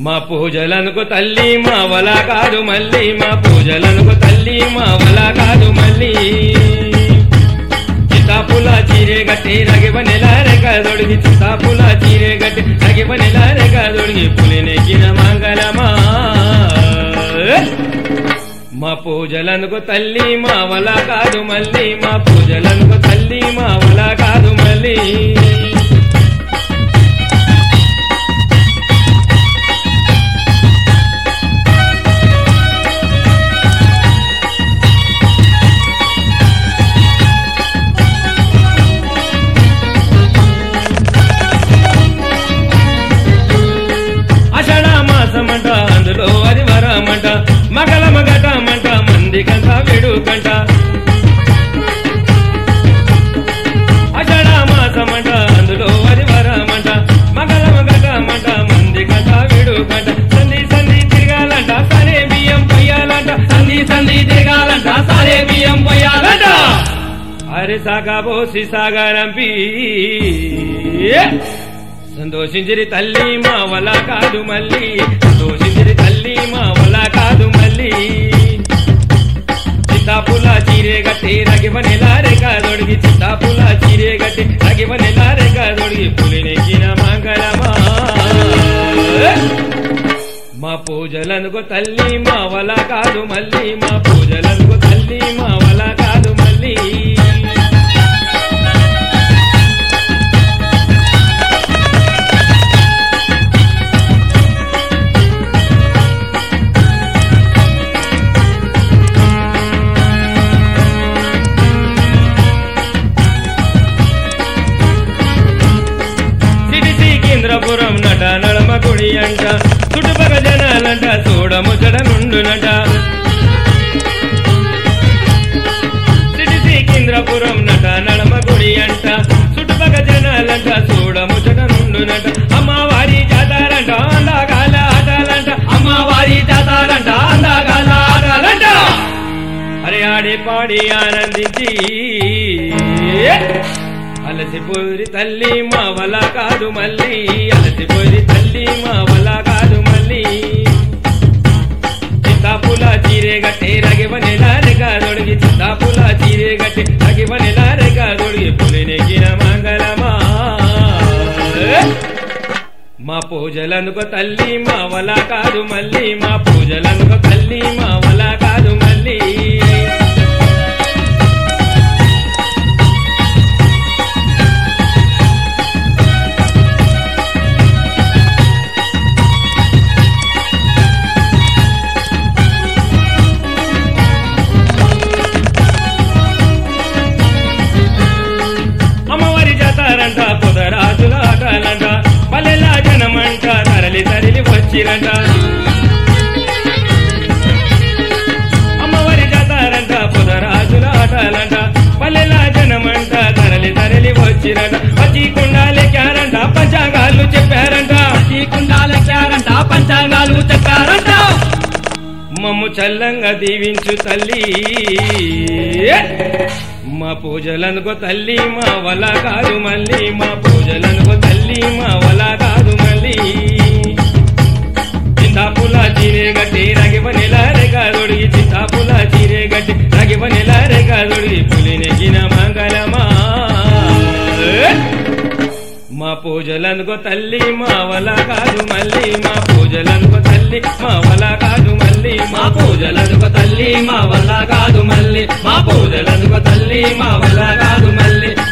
మా పూజలనుకు తల్లి మా వల కాదు మళ్ళీ మా పూజలనుకు తల్లి మా వల కాదు మళ్ళీ చితాపుల చీరే గట్టి రగివ నెలారే కాదొడిగి చితాపుల చీరే గట్టి రగివ నెలారే కాదొడిగి పులినెక్కిన మంగళమా మా పూజలనుకు తల్లి మా వల కాదు మళ్ళీ మా పూజలనుకు తల్లి మా వల కాదు మళ్ళీ అషాఢ మాసమంట అందులో అది వరమంట మగల మగటమంట మంది కంట వేడుకంట అషాఢ మాసమంట అందులో అది వరమంట మగల మగటమంట మంది కంట వేడుకంట సంధి సంధి తిరగాలంట సరే బియ్యం పొయ్యాలంట సంధి సంధి తిరగాలంట సరే బియ్యం పొయ్యాలంట అరే సాగా బోసి సాగా రంపి సంతోషించిరి తల్లి మా వల కాదు మళ్ళీ సంతోషించిరి తల్లి మా వల కాదు మళ్ళీ చిత్తాపుల చీరే గట్టి రగివ నెలారే కాదొడిగి చిత్తాపుల చీరే గట్టి రగివ నెలారే కాదొడిగి పులినెక్కిన మంగళమా మా పూజలనుకో తల్లి మా వల కాదు మళ్ళీ మా పూజలనుకో తల్లి మా వల కాదు మళ్ళీ సిడిసి కేంద్రపురం నట నడమ గుడి అంట చుట్టుపక్క జనాలంట చూడముచ్చట నుండునట సిడిసి కేంద్రపురం నట నడమ గుడి అంట చుట్టుపక్క జనాలంట చూడముచ్చట నుండునట అమ్మవారి జాతారంట అందాగాల ఆటాలంట అమ్మవారి జాతారంట అందాగాల ఆటాలంట అరే ఆడి పాడి ఆనందించి అలసిపోరి తల్లి మా వల కాదు మళ్ళీ అలసిపోరి తల్లి మా వల కాదు మళ్ళీ చిత్తాపుల చీరే గట్టి రగివ నెలారే కాదొడిగి చిత్తాపుల చీరే గట్టి రగివ నెలారే కాదొడిగి పులినెక్కిన మంగళమా మా పూజలనుకో తల్లి మా వల కాదు మళ్ళీ మా పూజలనుకో తల్లి మా వల కాదు మళ్ళీ అమ్మవారి జాతారంట పొదరాజుల ఆటలంట పల్లెలా జనమంట తరలి తరలి వచ్చిరంట అమ్మవారి జాతారంట పొదరాజుల ఆటలంట పల్లెలా జనమంట తరలి తరలి వచ్చిరంట వచ్చి కుండాలెక్కారంట పంచాంగాలు చెప్పారంట ఈ కుండాలెక్కారంట పంచాంగాలు చెప్పారంట మమ్ము చల్లంగా దీవించు తల్లి మా పూజలనుకో తల్లి మా వల కాదు మళ్ళీ మా పూజలనుకో తల్లి మా వల కాదు మళ్ళీ చింతాపుల చీరే గట్టి రగివ నెలారే కాదొడిగి చింతాపుల చీరే గట్టి రగివ నెలారే కాదొడిగి పులినెగిన మంగళమా మా పూజలనుకో తల్లి మా వల కాదు మళ్ళీ మా పూజలనుకో తల్లి మా వల కాదు మళ్ళీ మా పూజలనుక తల్లి మా వల్ల కాదు మళ్ళీ మా పూజలనుక తల్లి మా వల్ల కాదు మళ్ళీ